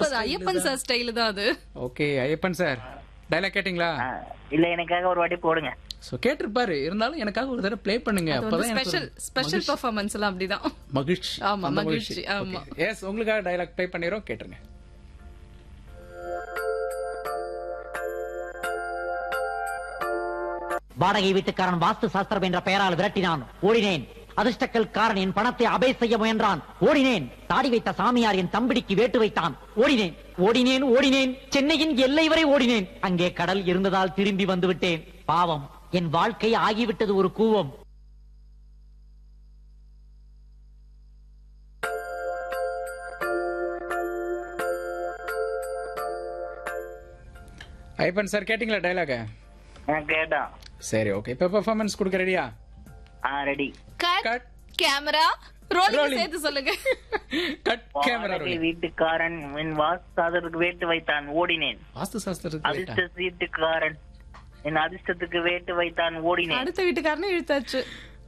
அது Ayyappan sir style தான் அது ஓகே ஐயப்பன் சார் டைலாக் கேட்டிங்களா ஆ, இல்ல எனக்காக ஒரு வாட்டி போடுங்க சோ கேட்டிருப்பாரு இருந்தாலும் எனக்காக ஒரு தடவை ப்ளே பண்ணுங்க அது வந்து அப்பதான் எனக்கு ஸ்பெஷல் ஒரு ஸ்பெஷல் பெர்ஃபார்மன்ஸ் எல்லாம் அப்படிதான் மகிழ்ச்சி ஆமா, அந்த மகிழ்ச்சி, ஆமா. எஸ் உங்களுக்காக டைலாக் ப்ளே பண்ணிரோம் கேட்டுருங்க வாடகை வீட்டுக்காரன் வாஸ்து சாஸ்திரம் என்ற பெயரால் விரட்டினான் ஓடினேன் அதிர்ஷ்டக்கல்காரன் என் பணத்தை அபே செய்ய முயன்றான் ஓடினேன் தாடி வைத்த சாமியார் என் தம்பிடிக்கு வேட்டு வைத்தான் ஓடினேன் ஓடினேன் ஓடினேன் சென்னையின் எல்லை வரை ஓடினேன் அங்கே கடல் இருந்ததால் திரும்பி வந்து விட்டேன் பாவம் என் வாழ்க்கை ஆகிவிட்டது ஒரு கூவம் ஐயப்பன் சார் கேட்டிங்களா டைலாக நான் கேட்டோம் சரி ஓகே இப்போ பெர்ஃபார்மன்ஸ் கொடுக்க ரெடியா ஆ ready cut cut camera rolling Rolling. சேர்த்து சொல்லுங்க கட் கேமரா வாடகை வீட்டுக்காரன் என் வாஸ்தாதருக்கு வேட்டு வைத்தான் ஓடினேன் வாஸ்து சாஸ்திரத்துக்கு அதிர்ஷ்ட வீட்டுக்காரன் என் அதிர்ஷ்டத்துக்கு வேட்டு வைத்தான் ஓடினேன் அடுத்த வீட்டுக்காரனே இழுத்தாச்சு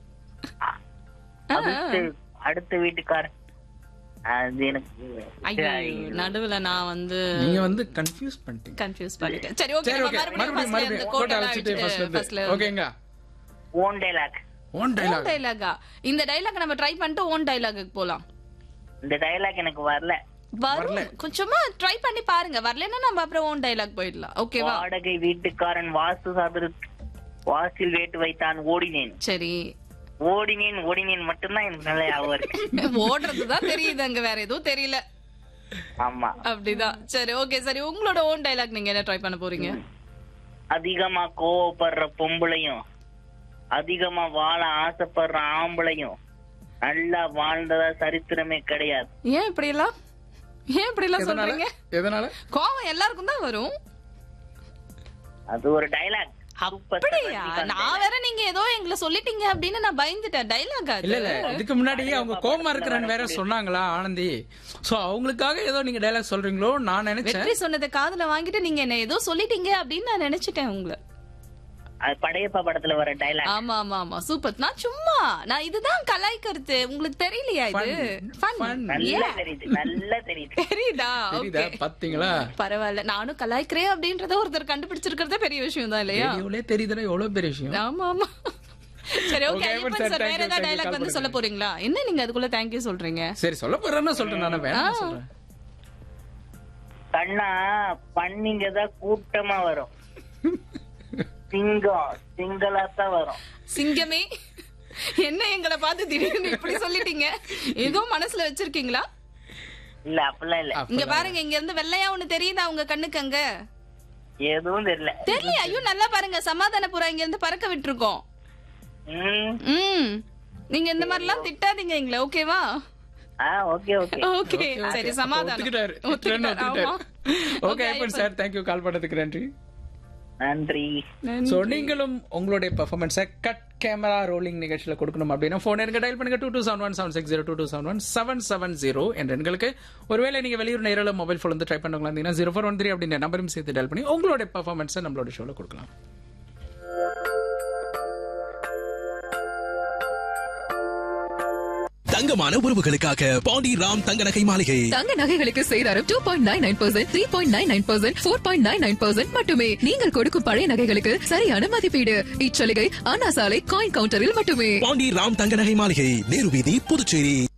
அதிர்ஷ்ட அடுத்த வீட்டுக்காரன் அது எனக்கு ஐயோ நடுவுல நான் வந்து நீங்க வந்து கன்ஃபியூஸ் பண்ணிட்டீங்க கன்ஃபியூஸ் பண்ணிட்டேன் சரி ஓகே சரி ஓகே மறுபடியும் மறுபடியும் மறுபடியும் ஃபர்ஸ்ட்ல இருந்து கோட்டை கோட்டை வச்சுட்டு ஃபர்ஸ்ட்ல ஃபர்ஸ்ட்ல இருந்து ஓகேங்க ஓன் டைலாக் ஒன் டைலாக் டைலாகா இந்த டைலாக் நம்ம ட்ரை பண்ணிட்டு ஓன் டைலாகுக்கு போலாம் இந்த டைலாக் எனக்கு வரல வரும் கொஞ்சமா ட்ரை பண்ணி பாருங்க வரலன்னா நம்ம அப்புறம் ஓன் டைலாக் போயிடலாம் ஓகேவா வாடகை வீட்டுக்காரன் வாஸ்து சாதருக்கு வாசில் வேட்டு வைத்தான் ஓடினேன் சரி ஓடினேன் ஓடினேன் மட்டும்தான் எனக்கு நல்ல ஞாபகம் இருக்கு ஓடுறதுதான் தெரியுது அங்க வேற எதுவும் தெரியல ஆமா அப்படிதான் சரி ஓகே சரி உங்களோட ஓன் டைலாக் நீங்க என்ன ட்ரை பண்ண போறீங்க அதிகமா கோவப்படுற பொம்பளையும் அதிகமா வாழ ஆசைப்படுற ஆம்பளையும் நல்லா வாழ்ந்ததா சரித்திரமே கிடையாது ஏன் இப்படி எல்லாம் ஏன் இப்படி எல்லாம் எதனால சொல்றீங்க எதனால கோவம் எல்லாருக்கும் தான் வரும் அது ஒரு டைலாக் அப்படியா நான் வேற நீங்க ஏதோ எங்களை சொல்லிட்டீங்க அப்படின்னு நான் பயந்துட்டேன் டைலாக் இல்ல அது இல்ல இதுக்கு முன்னாடி அவங்க கோமா இருக்கிறேன்னு வேற சொன்னாங்களா ஆனந்தி சோ அவங்களுக்காக ஏதோ நீங்க டைலாக் சொல்றீங்களோ நான் நினைச்சேன் வெற்றி சொன்னதை காதுல வாங்கிட்டு நீங்க என்ன ஏதோ சொல்லிட்டீங்க அப்படின்னு நான் நினைச்சிட்டேன் உங்களை அது படையப்பா படத்துல வர டைலாக் ஆமா ஆமா ஆமா சூப்பர் நான் சும்மா நான் இதுதான் கலாய்க்கிறது உங்களுக்கு தெரியலையா இது Fun. Fun. நல்லா Yeah. தெரியுது நல்லா தெரியுது தெரியுதா தெரியுதா Okay. பாத்தீங்களா பரவாயில்ல நானும் கலாய்க்கிறேன் அப்படின்றத ஒருத்தர் கண்டுபிடிச்சிருக்கிறதே பெரிய விஷயம் தான் இல்லையா ரேடியோலே தெரியுதுன்னா எவ்வளவு பெரிய விஷயம் ஆமா ஆமா சரி okay Okay, Ayyappan sir, sir thank வேற you, ஏதாவது thank you, டைலாக் call வந்து சொல்ல பண்ணுங்க. போறீங்களா என்ன நீங்க அதுக்குள்ள தேங்க்யூ சொல்றீங்க சரி சொல்ல போறேன்னு சொல்றேன் நான் வேணாம் சொல்றேன் கண்ணா பண்ணிங்க தான் கூட்டமா வரும் சிங்கம் சிங்களா தான் வரும் சிங்கமே என்ன எங்களை பார்த்து திடீர்னு இப்படி சொல்லிட்டீங்க ஏதோ மனசுல வச்சிருக்கீங்களா இல்ல அப்படிலாம் இல்ல இங்க பாருங்க இங்க இருந்து வெள்ளையா ஒண்ணு தெரியுதா உங்க கண்ணுக்கு அங்க எதுவும் தெரியல தெரியல ஐயோ நல்லா பாருங்க சமாதானபுரம் இங்க இருந்து பறக்க விட்டுருக்கோம் ம் ம் நீங்க இந்த மாதிரி எல்லாம் திட்டாதீங்க எங்களை ஓகேவா ஆ ஓகே ஓகே ஓகே சரி சமாதானம் ஒத்துக்கிட்டாரு ஒத்துக்கிட்டாரு, ஆமா. Okay Ayyappan sir thank you call பண்ணதுக்கு நன்றி நன்றி சோ நீங்களும் உங்களுடைய பெர்ஃபார்மன்ஸை கட் கேமரா ரோலிங் நிகழ்ச்சியில கொடுக்கணும் அப்படின்னா போன் எனக்கு டயல் பண்ணுங்க two two seven one seven six zero two two seven one seven seven zero என்ற எண்களுக்கு ஒருவேளை நீங்க வெளியூர் நேரில் மொபைல் போன் வந்து ட்ரை பண்ணுங்களா இருந்தீங்கன்னா ஜீரோ ஃபோர் ஒன் த்ரீ அப்படின்ற நம்பரும் சேர்த்து டயல் பண்ணி உங்களுடைய பெர்ஃபார்மன்ஸை நம்மளோட ஷோல கொடுக்கலாம் தங்கமான உறவுகளுக்காக பாண்டி ராம் தங்க நகை மாளிகை தங்க நகைகளுக்கு சேதாரம் two point nine nine percent three point nine nine percent four point nine nine percent மட்டுமே நீங்கள் கொடுக்கும் பழைய நகைகளுக்கு சரியான மதிப்பீடு இச்சலுகை அண்ணா சாலை காயின் கவுண்டரில் மட்டுமே பாண்டி ராம் தங்க நகை மாளிகை நேரு வீதி புதுச்சேரி